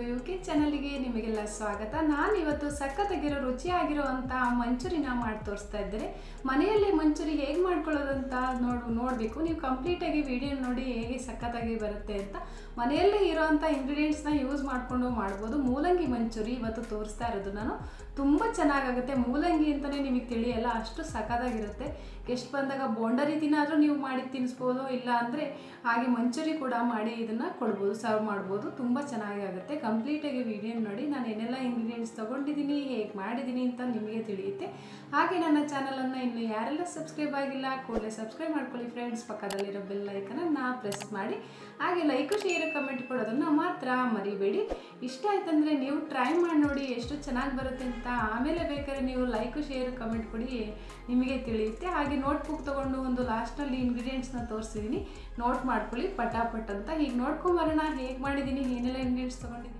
Telugu U K ಚಾನಲ್ಗೆ ನಿಮಗೆಲ್ಲ ಸ್ವಾಗತ ನಾನು ಇವತ್ತು ಸಖತ್ತಾಗಿರೋ ರುಚಿಯಾಗಿರುವಂಥ ಮಂಚೂರಿನ ಮಾಡಿ ತೋರಿಸ್ತಾ ಇದ್ದೇನೆ ಮನೆಯಲ್ಲಿ ಮಂಚೂರಿ ಹೇಗೆ ಮಾಡ್ಕೊಳ್ಳೋದಂತ ನೋಡ್ ನೋಡಬೇಕು ನೀವು ಕಂಪ್ಲೀಟಾಗಿ ವಿಡಿಯೋ ನೋಡಿ ಹೇಗೆ ಸಖತ್ತಾಗಿ ಬರುತ್ತೆ ಅಂತ ಮನೆಯಲ್ಲೇ ಇರೋವಂಥ ಇಂಗ್ರೀಡಿಯೆಂಟ್ಸ್ನ ಯೂಸ್ ಮಾಡಿಕೊಂಡು ಮಾಡ್ಬೋದು ಮೂಲಂಗಿ ಮಂಚೂರಿ ಇವತ್ತು ತೋರಿಸ್ತಾ ಇರೋದು ನಾನು ತುಂಬ ಚೆನ್ನಾಗಾಗುತ್ತೆ ಮೂಲಂಗಿ ಅಂತಲೇ ನಿಮಗೆ ತಿಳಿಯಲ್ಲ ಅಷ್ಟು ಸಖತ್ತಾಗಿರುತ್ತೆ ಗೆಸ್ಟ್ ಬಂದಾಗ ಬೋಂಡ ರೀತಿನಾದರೂ ನೀವು ಮಾಡಿ ತಿನ್ನಿಸ್ಬೋದು ಇಲ್ಲ ಅಂದರೆ ಹಾಗೆ ಮಂಚೂರಿ ಕೂಡ ಮಾಡಿ ಇದನ್ನು ಕೊಡ್ಬೋದು ಸರ್ವ್ ಮಾಡ್ಬೋದು ತುಂಬ ಚೆನ್ನಾಗಿ ಆಗುತ್ತೆ ಕಂಪ್ಲೀಟಾಗಿ ವಿಡಿಯೋ ನೋಡಿ ನಾನು ಏನೆಲ್ಲ ಇಂಗ್ರೀಡಿಯೆಂಟ್ಸ್ ತೊಗೊಂಡಿದ್ದೀನಿ ಹೇಗೆ ಮಾಡಿದ್ದೀನಿ ಅಂತ ನಿಮಗೆ ತಿಳಿಯುತ್ತೆ ಹಾಗೆ ನನ್ನ ಚಾನಲನ್ನು ಇನ್ನು ಯಾರೆಲ್ಲ ಸಬ್ಸ್ಕ್ರೈಬ್ ಆಗಿಲ್ಲ ಕೂಡಲೇ ಸಬ್ಸ್ಕ್ರೈಬ್ ಮಾಡ್ಕೊಳ್ಳಿ ಫ್ರೆಂಡ್ಸ್ ಪಕ್ಕದಲ್ಲಿರೋ ಬೆಲ್ ಐಕನನ್ನು ಪ್ರೆಸ್ ಮಾಡಿ ಹಾಗೆ ಲೈಕು ಶೇರ್ ಕಮೆಂಟ್ ಕೊಡೋದನ್ನು ಮಾತ್ರ ಮರಿಬೇಡಿ ಇಷ್ಟ ಆಯ್ತಂದರೆ ನೀವು ಟ್ರೈ ಮಾಡಿ ನೋಡಿ ಎಷ್ಟು ಚೆನ್ನಾಗಿ ಬರುತ್ತೆ ಅಂತ ಆಮೇಲೆ ಬೇಕಾದ್ರೆ ನೀವು ಲೈಕು ಶೇರ್ ಕಮೆಂಟ್ ಕೊಡಿ ನಿಮಗೆ ತಿಳಿಯುತ್ತೆ ಹಾಗೆ ನೋಟ್ಬುಕ್ ತೊಗೊಂಡು ಒಂದು ಲಾಸ್ಟಲ್ಲಿ ಇಂಗ್ರೀಡಿಯೆಂಟ್ಸ್ನ ತೋರಿಸಿದ್ದೀನಿ ನೋಟ್ ಮಾಡ್ಕೊಳ್ಳಿ ಪಟಾಪಟ್ ಅಂತ ಹೀಗೆ ನೋಡ್ಕೊಂಬರೋಣ ಹೇಗೆ ಮಾಡಿದ್ದೀನಿ ಏನೆಲ್ಲ ಇಂಗ್ರೀಡಿಯೆಂಟ್ಸ್ ತೊಗೊಂಡಿದ್ದೀನಿ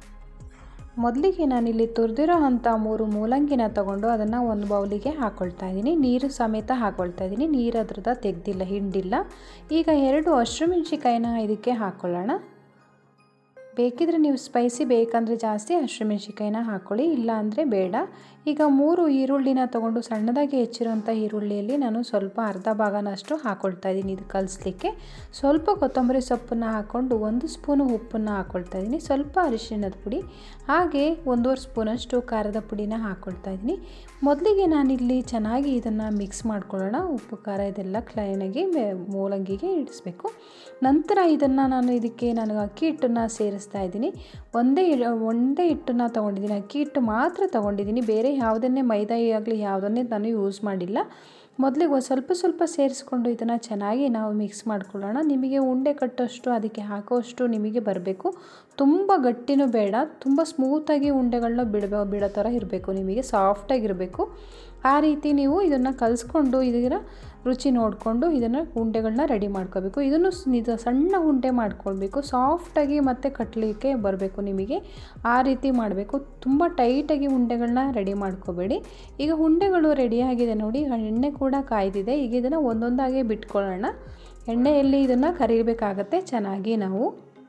ಮೊದಲಿಗೆ ನಾನಿಲ್ಲಿ ತುರಿದಿರೋ ಅಂಥ ಮೂರು ಮೂಲಂಗಿನ ತಗೊಂಡು ಅದನ್ನು ಒಂದು ಬೌಲಿಗೆ ಹಾಕ್ಕೊಳ್ತಾ ಇದ್ದೀನಿ ನೀರು ಸಮೇತ ಹಾಕ್ಕೊಳ್ತಾ ಇದ್ದೀನಿ ನೀರು ಅದ್ರದ ತೆಗೆದಿಲ್ಲ ಹಿಂಡಿಲ್ಲ ಈಗ ಎರಡು ಹಸಿಮೆಣ್ಸಿಕಾಯಿನ ಇದಕ್ಕೆ ಹಾಕ್ಕೊಳ್ಳೋಣ ಬೇಕಿದ್ರೆ ನೀವು ಸ್ಪೈಸಿ ಬೇಕಂದರೆ ಜಾಸ್ತಿ ಹಸಿಮೆಣ್ಸಿಕಾಯಿನ ಹಾಕ್ಕೊಳ್ಳಿ ಇಲ್ಲ ಅಂದರೆ ಬೇಡ ಈಗ ಮೂರು ಈರುಳ್ಳಿನ ತೊಗೊಂಡು ಸಣ್ಣದಾಗಿ ಹೆಚ್ಚಿರೋಂಥ ಈರುಳ್ಳಿಯಲ್ಲಿ ನಾನು ಸ್ವಲ್ಪ ಅರ್ಧ ಭಾಗನಷ್ಟು ಹಾಕ್ಕೊಳ್ತಾ ಇದ್ದೀನಿ ಇದು ಕಲಿಸ್ಲಿಕ್ಕೆ ಸ್ವಲ್ಪ ಕೊತ್ತಂಬರಿ ಸೊಪ್ಪನ್ನು ಹಾಕ್ಕೊಂಡು ಒಂದು ಸ್ಪೂನು ಉಪ್ಪನ್ನು ಹಾಕ್ಕೊಳ್ತಾ ಇದ್ದೀನಿ ಸ್ವಲ್ಪ ಅರಿಶಿಣದ ಪುಡಿ ಹಾಗೆ ಒಂದೂವರೆ ಸ್ಪೂನಷ್ಟು ಖಾರದ ಪುಡಿನ ಹಾಕ್ಕೊಳ್ತಾ ಇದ್ದೀನಿ ಮೊದಲಿಗೆ ನಾನಿಲ್ಲಿ ಚೆನ್ನಾಗಿ ಇದನ್ನು ಮಿಕ್ಸ್ ಮಾಡ್ಕೊಳ್ಳೋಣ ಉಪ್ಪು ಖಾರ ಇದೆಲ್ಲ ಕ್ಲೈನಾಗಿ ಮೂಲಂಗಿಗೆ ಇಡಿಸ್ಬೇಕು ನಂತರ ಇದನ್ನು ನಾನು ಇದಕ್ಕೆ ನಾನು ಅಕ್ಕಿ ಹಿಟ್ಟನ್ನು ಸೇರಿಸ್ತಾ ಇದ್ದೀನಿ ಒಂದೇ ಒಂದೇ ಹಿಟ್ಟನ್ನು ತೊಗೊಂಡಿದ್ದೀನಿ ಅಕ್ಕಿ ಹಿಟ್ಟು ಮಾತ್ರ ತೊಗೊಂಡಿದ್ದೀನಿ ಬೇರೆ ಯಾವುದನ್ನೇ ಮೈದಾ ಆಗಲಿ ಯಾವುದನ್ನೇ ನಾನು ಯೂಸ್ ಮಾಡಿಲ್ಲ ಮೊದಲಿಗೆ ಒಂದು ಸ್ವಲ್ಪ ಸ್ವಲ್ಪ ಸೇರಿಸ್ಕೊಂಡು ಇದನ್ನು ಚೆನ್ನಾಗಿ ನಾವು ಮಿಕ್ಸ್ ಮಾಡ್ಕೊಳ್ಳೋಣ ನಿಮಗೆ ಉಂಡೆ ಕಟ್ಟೋಷ್ಟು ಅದಕ್ಕೆ ಹಾಕೋಷ್ಟು ನಿಮಗೆ ಬರಬೇಕು ತುಂಬ ಗಟ್ಟಿನೂ ಬೇಡ ತುಂಬ ಸ್ಮೂತಾಗಿ ಉಂಡೆಗಳನ್ನ ಬಿಡಬ ಬಿಡೋ ಥರ ಇರಬೇಕು ನಿಮಗೆ ಸಾಫ್ಟಾಗಿರಬೇಕು ಆ ರೀತಿ ನೀವು ಇದನ್ನು ಕಲಿಸ್ಕೊಂಡು ಇದರ ರುಚಿ ನೋಡಿಕೊಂಡು ಇದನ್ನು ಉಂಡೆಗಳನ್ನ ರೆಡಿ ಮಾಡ್ಕೋಬೇಕು ಇದನ್ನು ಇದು ಸಣ್ಣ ಉಂಡೆ ಮಾಡ್ಕೊಳ್ಬೇಕು ಸಾಫ್ಟಾಗಿ ಮತ್ತು ಕಟ್ಟಲಿಕ್ಕೆ ಬರಬೇಕು ನಿಮಗೆ ಆ ರೀತಿ ಮಾಡಬೇಕು ತುಂಬ ಟೈಟಾಗಿ ಉಂಡೆಗಳನ್ನ ರೆಡಿ ಮಾಡ್ಕೋಬೇಡಿ ಈಗ ಉಂಡೆಗಳು ರೆಡಿಯಾಗಿದೆ ನೋಡಿ ಎಣ್ಣೆ ಕೂಡ ಕಾಯ್ದಿದೆ ಈಗ ಇದನ್ನು ಒಂದೊಂದಾಗಿ ಬಿಟ್ಕೊಳ್ಳೋಣ ಎಣ್ಣೆಯಲ್ಲಿ ಇದನ್ನು ಕರಿಬೇಕಾಗತ್ತೆ ಚೆನ್ನಾಗಿ ನಾವು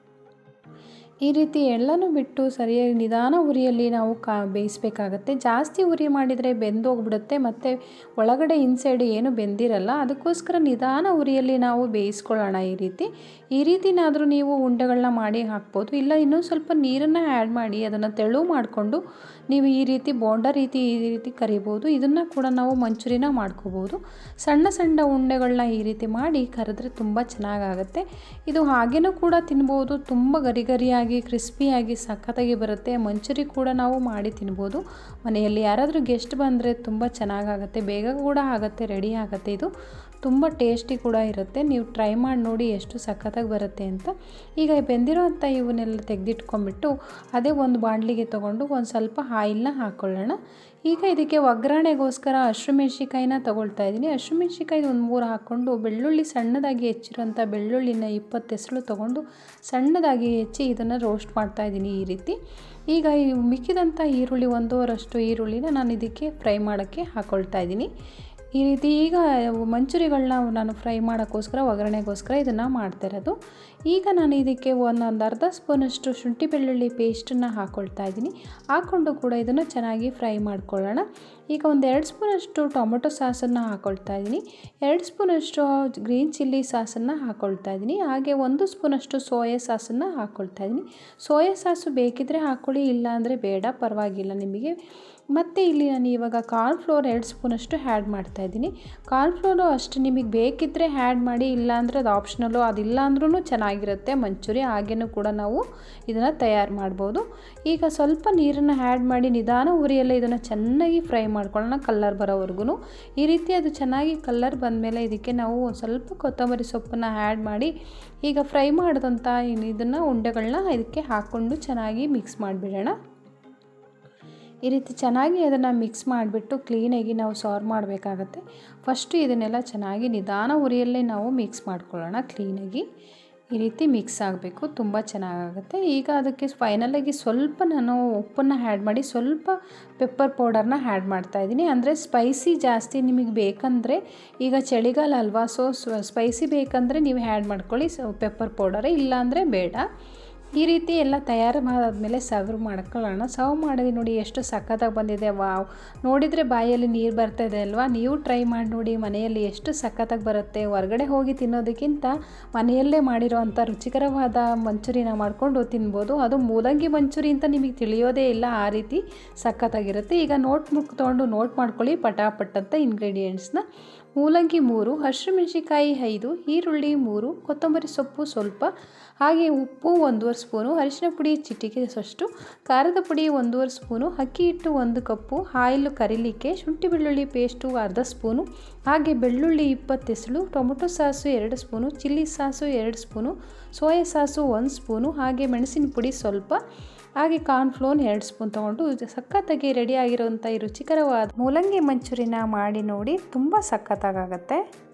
ಈ ರೀತಿ ಎಲ್ಲನೂ ಬಿಟ್ಟು ಸರಿಯಾಗಿ ನಿಧಾನ ಉರಿಯಲ್ಲಿ ನಾವು ಕಾ ಬೇಯಿಸಬೇಕಾಗತ್ತೆ ಜಾಸ್ತಿ ಉರಿ ಮಾಡಿದರೆ ಬೆಂದೋಗ್ಬಿಡುತ್ತೆ ಮತ್ತು ಒಳಗಡೆ ಇನ್ಸೈಡ್ ಏನು ಬೆಂದಿರಲ್ಲ ಅದಕ್ಕೋಸ್ಕರ ನಿಧಾನ ಉರಿಯಲ್ಲಿ ನಾವು ಬೇಯಿಸ್ಕೊಳ್ಳೋಣ ಈ ರೀತಿ ಈ ರೀತಿನಾದರೂ ನೀವು ಉಂಡೆಗಳನ್ನ ಮಾಡಿ ಹಾಕ್ಬೋದು ಇಲ್ಲ ಇನ್ನೂ ಸ್ವಲ್ಪ ನೀರನ್ನು ಆ್ಯಡ್ ಮಾಡಿ ಅದನ್ನು ತೆಳು ಮಾಡಿಕೊಂಡು ನೀವು ಈ ರೀತಿ ಬೋಂಡ ರೀತಿ ಈ ರೀತಿ ಕರಿಬೋದು ಇದನ್ನು ಕೂಡ ನಾವು ಮಂಚೂರಿನ ಮಾಡ್ಕೋಬೋದು ಸಣ್ಣ ಸಣ್ಣ ಉಂಡೆಗಳನ್ನ ಈ ರೀತಿ ಮಾಡಿ ಕರೆದ್ರೆ ತುಂಬ ಚೆನ್ನಾಗಾಗುತ್ತೆ ಇದು ಹಾಗೇನೂ ಕೂಡ ತಿನ್ಬೋದು ತುಂಬ ಗರಿ ಗರಿಯಾಗಿ ಕ್ರಿಸ್ಪಿಯಾಗಿ ಸಖತ್ತಾಗಿ ಬರುತ್ತೆ ಮಂಚೂರಿ ಕೂಡ ನಾವು ಮಾಡಿ ತಿನ್ಬೋದು ಮನೆಯಲ್ಲಿ ಯಾರಾದರೂ ಗೆಸ್ಟ್ ಬಂದರೆ ತುಂಬ ಚೆನ್ನಾಗಾಗುತ್ತೆ ಬೇಗ ಕೂಡ ಆಗುತ್ತೆ ರೆಡಿ ಆಗುತ್ತೆ ಇದು ತುಂಬ ಟೇಸ್ಟಿ ಕೂಡ ಇರುತ್ತೆ ನೀವು ಟ್ರೈ ಮಾಡಿ ನೋಡಿ ಎಷ್ಟು ಸಖತ್ತಾಗಿ ಬರುತ್ತೆ ಅಂತ ಈಗ ಬೆಂದಿರೋಂಥ ಇವನ್ನೆಲ್ಲ ತೆಗೆದಿಟ್ಕೊಂಡ್ಬಿಟ್ಟು ಅದೇ ಒಂದು ಬಾಣಲಿಗೆ ತೊಗೊಂಡು ಒಂದು ಸ್ವಲ್ಪ ಆಯಿಲ್ನ ಹಾಕ್ಕೊಳ್ಳೋಣ ಈಗ ಇದಕ್ಕೆ ಒಗ್ಗರಣೆಗೋಸ್ಕರ ಹಸಿಮೆಣ್ಸಿಕಾಯಿನ ತೊಗೊಳ್ತಾ ಇದ್ದೀನಿ ಹಸಿಮೆಣ್ಸಿಕಾಯಿ ಒಂದು ಮೂರು ಹಾಕ್ಕೊಂಡು ಬೆಳ್ಳುಳ್ಳಿ ಸಣ್ಣದಾಗಿ ಹೆಚ್ಚಿರೋಂಥ ಬೆಳ್ಳುಳ್ಳಿನ ಇಪ್ಪತ್ತು ಹೆಸರು ತೊಗೊಂಡು ಸಣ್ಣದಾಗಿ ಹೆಚ್ಚಿ ಇದನ್ನು ರೋಸ್ಟ್ ಮಾಡ್ತಾಯಿದ್ದೀನಿ ಈ ರೀತಿ ಈಗ ಈ ಮಿಕ್ಕಿದಂಥ ಈರುಳ್ಳಿ ಒಂದೂವರಷ್ಟು ಈರುಳ್ಳಿನ ನಾನು ಇದಕ್ಕೆ ಫ್ರೈ ಮಾಡೋಕ್ಕೆ ಹಾಕ್ಕೊಳ್ತಾ ಇದ್ದೀನಿ ಈ ರೀತಿ ಈಗ ಮಂಚೂರಿಗಳನ್ನ ನಾನು ಫ್ರೈ ಮಾಡೋಕ್ಕೋಸ್ಕರ ಒಗ್ಗರಣೆಗೋಸ್ಕರ ಇದನ್ನು ಮಾಡ್ತಾ ಇರೋದು ಈಗ ನಾನು ಇದಕ್ಕೆ ಒಂದೊಂದು ಅರ್ಧ ಸ್ಪೂನಷ್ಟು ಶುಂಠಿ ಬೆಳ್ಳುಳ್ಳಿ ಪೇಸ್ಟನ್ನು ಹಾಕ್ಕೊಳ್ತಾ ಇದ್ದೀನಿ ಹಾಕ್ಕೊಂಡು ಕೂಡ ಇದನ್ನು ಚೆನ್ನಾಗಿ ಫ್ರೈ ಮಾಡ್ಕೊಳ್ಳೋಣ ಈಗ ಒಂದು ಎರಡು ಸ್ಪೂನಷ್ಟು ಟೊಮೊಟೊ ಸಾಸನ್ನು ಹಾಕ್ಕೊಳ್ತಾ ಇದ್ದೀನಿ ಎರಡು ಸ್ಪೂನಷ್ಟು ಗ್ರೀನ್ ಚಿಲ್ಲಿ ಸಾಸನ್ನು ಹಾಕ್ಕೊಳ್ತಾ ಇದ್ದೀನಿ ಹಾಗೆ ಒಂದು ಸ್ಪೂನಷ್ಟು ಸೋಯಾ ಸಾಸನ್ನು ಹಾಕ್ಕೊಳ್ತಾ ಇದ್ದೀನಿ ಸೋಯಾ ಸಾಸು ಬೇಕಿದ್ದರೆ ಹಾಕ್ಕೊಳ್ಳಿ ಇಲ್ಲ ಅಂದರೆ ಬೇಡ ಪರವಾಗಿಲ್ಲ ನಿಮಗೆ ಮತ್ತು ಇಲ್ಲಿ ನಾನು ಇವಾಗ ಕಾರ್ನ್ಫ್ಲೋರ್ ಎರಡು ಸ್ಪೂನಷ್ಟು ಹ್ಯಾಡ್ ಮಾಡ್ತಾಯಿದ್ದೀನಿ ಕಾರ್ನ್ಫ್ಲೋರು ಅಷ್ಟು ನಿಮಗೆ ಬೇಕಿದ್ದರೆ ಹ್ಯಾಡ್ ಮಾಡಿ ಇಲ್ಲಾಂದರೆ ಅದು ಆಪ್ಷನಲ್ಲು ಅದಿಲ್ಲ ಅಂದ್ರೂ ಚೆನ್ನಾಗಿರುತ್ತೆ ಮಂಚೂರಿ ಹಾಗೇನೂ ಕೂಡ ನಾವು ಇದನ್ನು ತಯಾರು ಮಾಡ್ಬೋದು ಈಗ ಸ್ವಲ್ಪ ನೀರನ್ನು ಹ್ಯಾಡ್ ಮಾಡಿ ನಿಧಾನ ಉರಿಯಲ್ಲೇ ಇದನ್ನು ಚೆನ್ನಾಗಿ ಫ್ರೈ ಮಾಡ್ಕೊಳ್ಳೋಣ ಕಲ್ಲರ್ ಬರೋವರೆಗೂ ಈ ರೀತಿ ಅದು ಚೆನ್ನಾಗಿ ಕಲ್ಲರ್ ಬಂದಮೇಲೆ ಇದಕ್ಕೆ ನಾವು ಸ್ವಲ್ಪ ಕೊತ್ತಂಬರಿ ಸೊಪ್ಪನ್ನು ಆ್ಯಡ್ ಮಾಡಿ ಈಗ ಫ್ರೈ ಮಾಡಿದಂಥ ಇದನ್ನು ಉಂಡೆಗಳನ್ನ ಇದಕ್ಕೆ ಹಾಕ್ಕೊಂಡು ಚೆನ್ನಾಗಿ ಮಿಕ್ಸ್ ಮಾಡಿಬಿಡೋಣ ಈ ರೀತಿ ಚೆನ್ನಾಗಿ ಅದನ್ನು ಮಿಕ್ಸ್ ಮಾಡಿಬಿಟ್ಟು ಕ್ಲೀನಾಗಿ ನಾವು ಸರ್ವ್ ಮಾಡಬೇಕಾಗತ್ತೆ ಫಸ್ಟು ಇದನ್ನೆಲ್ಲ ಚೆನ್ನಾಗಿ ನಿಧಾನ ಉರಿಯಲ್ಲೇ ನಾವು ಮಿಕ್ಸ್ ಮಾಡ್ಕೊಳ್ಳೋಣ ಕ್ಲೀನಾಗಿ ಈ ರೀತಿ ಮಿಕ್ಸ್ ಆಗಬೇಕು ತುಂಬ ಚೆನ್ನಾಗಾಗುತ್ತೆ ಈಗ ಅದಕ್ಕೆ ಫೈನಲಾಗಿ ಸ್ವಲ್ಪ ನಾನು ಉಪ್ಪನ್ನು ಆ್ಯಡ್ ಮಾಡಿ ಸ್ವಲ್ಪ ಪೆಪ್ಪರ್ ಪೌಡರ್ನ ಆ್ಯಡ್ ಮಾಡ್ತಾಯಿದ್ದೀನಿ ಅಂದರೆ ಸ್ಪೈಸಿ ಜಾಸ್ತಿ ನಿಮಗೆ ಬೇಕಂದರೆ ಈಗ ಚಳಿಗಾಲ ಅಲ್ವಾ ಸೊ ಸ್ಪೈಸಿ ಬೇಕಂದರೆ ನೀವು ಆ್ಯಡ್ ಮಾಡ್ಕೊಳ್ಳಿ ಸೊ ಪೆಪ್ಪರ್ ಪೌಡರೇ ಇಲ್ಲಾಂದರೆ ಬೇಡ ಈ ರೀತಿ ಎಲ್ಲ ತಯಾರು ಮಾಡಾದ್ಮೇಲೆ ಸರ್ವ್ ಮಾಡ್ಕೊಳ್ಳೋಣ ಸರ್ವ್ ಮಾಡಿದ್ವಿ ನೋಡಿ ಎಷ್ಟು ಸಖತ್ತಾಗಿ ಬಂದಿದೆ ವಾವ್ ನೋಡಿದರೆ ಬಾಯಲ್ಲಿ ನೀರು ಬರ್ತಾ ಇದೆ ಅಲ್ವಾ ನೀವು ಟ್ರೈ ಮಾಡಿ ನೋಡಿ ಮನೆಯಲ್ಲಿ ಎಷ್ಟು ಸಖತ್ತಾಗಿ ಬರುತ್ತೆ ಹೊರಗಡೆ ಹೋಗಿ ತಿನ್ನೋದಕ್ಕಿಂತ ಮನೆಯಲ್ಲೇ ಮಾಡಿರೋವಂಥ ರುಚಿಕರವಾದ ಮಂಚೂರಿನ ಮಾಡಿಕೊಂಡು ತಿನ್ಬೋದು ಅದು ಮೂಲಂಗಿ ಮಂಚೂರಿ ಅಂತ ನಿಮಗೆ ತಿಳಿಯೋದೇ ಇಲ್ಲ ಆ ರೀತಿ ಸಖತ್ತಾಗಿರುತ್ತೆ ಈಗ ನೋಟ್ ಬುಕ್ ತೊಗೊಂಡು ನೋಟ್ ಮಾಡ್ಕೊಳ್ಳಿ ಪಟಾಪಟ್ ಅಂತ ಇಂಗ್ರೀಡಿಯೆಂಟ್ಸ್ನ ಮೂಲಂಗಿ ಮೂರು ಹಸಿಮೆಣಸಿಕಾಯಿ ಐದು ಈರುಳ್ಳಿ ಮೂರು ಕೊತ್ತಂಬರಿ ಸೊಪ್ಪು ಸ್ವಲ್ಪ ಹಾಗೆ ಉಪ್ಪು ಒಂದೂವರೆ ಸ್ಪೂನು ಅರಿಶಿನ ಪುಡಿ ಚಿಟಿಕೆಯಷ್ಟು ಖಾರದ ಪುಡಿ ಒಂದೂವರೆ ಸ್ಪೂನು ಅಕ್ಕಿ ಹಿಟ್ಟು ಒಂದು ಕಪ್ಪು ಆಯಿಲ್ ಕರಿಲಿಕ್ಕೆ ಶುಂಠಿ ಬೆಳ್ಳುಳ್ಳಿ ಪೇಸ್ಟು ಅರ್ಧ ಸ್ಪೂನು ಹಾಗೆ ಬೆಳ್ಳುಳ್ಳಿ ಇಪ್ಪತ್ತು ಎಸಳು ಟೊಮೊಟೊ ಸಾಸು ಎರಡು ಸ್ಪೂನು ಚಿಲ್ಲಿ ಸಾಸು ಎರಡು ಸ್ಪೂನು ಸೋಯಾ ಸಾಸು ಒಂದು ಸ್ಪೂನು ಹಾಗೆ ಮೆಣಸಿನ ಪುಡಿ ಸ್ವಲ್ಪ ಹಾಗೆ ಕಾರ್ನ್ಫ್ಲೋನ್ ಎರಡು ಸ್ಪೂನ್ ತೊಗೊಂಡು ಸಖತ್ತಾಗಿ ರೆಡಿಯಾಗಿರೋಂಥ ಈ ರುಚಿಕರವಾದ ಮೂಲಂಗಿ ಮಂಚೂರಿನ ಮಾಡಿ ನೋಡಿ ತುಂಬ ಸಖತ್ತಾಗತ್ತೆ